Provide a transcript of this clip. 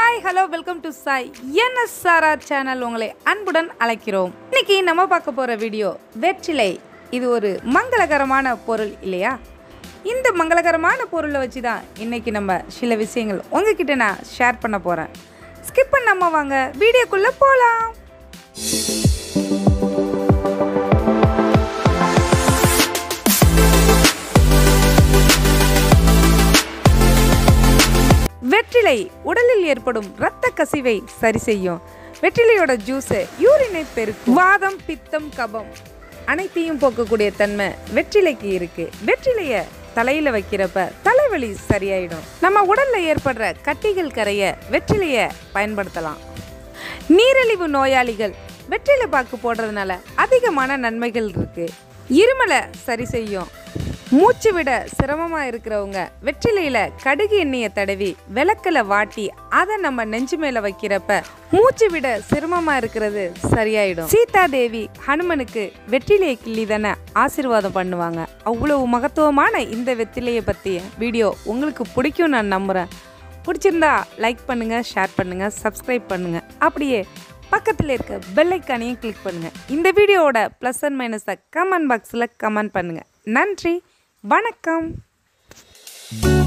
hi hello welcome to Sai NSRR channel உங்களை அன்புடன் அழைக்கிறோம் இன்னைக்கு நம்ம பார்க்க போகிற வீடியோ வெற்றிலை இது ஒரு மங்களகரமான பொருள் இல்லையா இந்த மங்களகரமான பொருளை வச்சு தான் இன்னைக்கு நம்ம சில விஷயங்கள் உங்ககிட்ட நான் ஷேர் பண்ண போகிறேன் ஸ்கிப் பண்ணாம வாங்க வீடியோக்குள்ளே போகலாம் வெற்றிலை உடலில் ஏற்படும் இரத்த கசிவை சரி செய்யும் வெற்றிலையோட ஜூஸு யூரினை பெருக்கும் வாதம் பித்தம் கபம் அனைத்தையும் போக்கக்கூடிய தன்மை வெற்றிலைக்கு இருக்கு வெற்றிலைய தலையில வைக்கிறப்ப தலைவலி சரியாயிடும் நம்ம உடல்ல ஏற்படுற கட்டிகள் கரைய வெற்றிலைய பயன்படுத்தலாம் நீரிழிவு நோயாளிகள் வெற்றிலை பாக்கு போடுறதுனால அதிகமான நன்மைகள் இருக்கு இருமலை சரி செய்யும் மூச்சு விட சிரமமா இருக்கிறவங்க வெற்றிலையில கடுகு எண்ணெயை தடவி விளக்கல வாட்டி அதை நம்ம நெஞ்சு மேல வைக்கிறப்ப மூச்சு விட சிரமமா இருக்கிறது சரியாயிடும் சீதா தேவி ஹனுமனுக்கு வெற்றிலையை கிள்ளி தானே ஆசீர்வாதம் பண்ணுவாங்க அவ்வளவு மகத்துவமான இந்த வெற்றிலையை பற்றிய வீடியோ உங்களுக்கு பிடிக்கும் நான் நம்புறேன் பிடிச்சிருந்தா லைக் பண்ணுங்க ஷேர் பண்ணுங்க சப்ஸ்கிரைப் பண்ணுங்க அப்படியே பக்கத்தில் இருக்க பெல் ஐக்கானையும் கிளிக் பண்ணுங்க இந்த வீடியோவோட ப்ளஸ் அண்ட் மைனஸை கமெண்ட் பாக்ஸில் கமெண்ட் பண்ணுங்க நன்றி வணக்கம்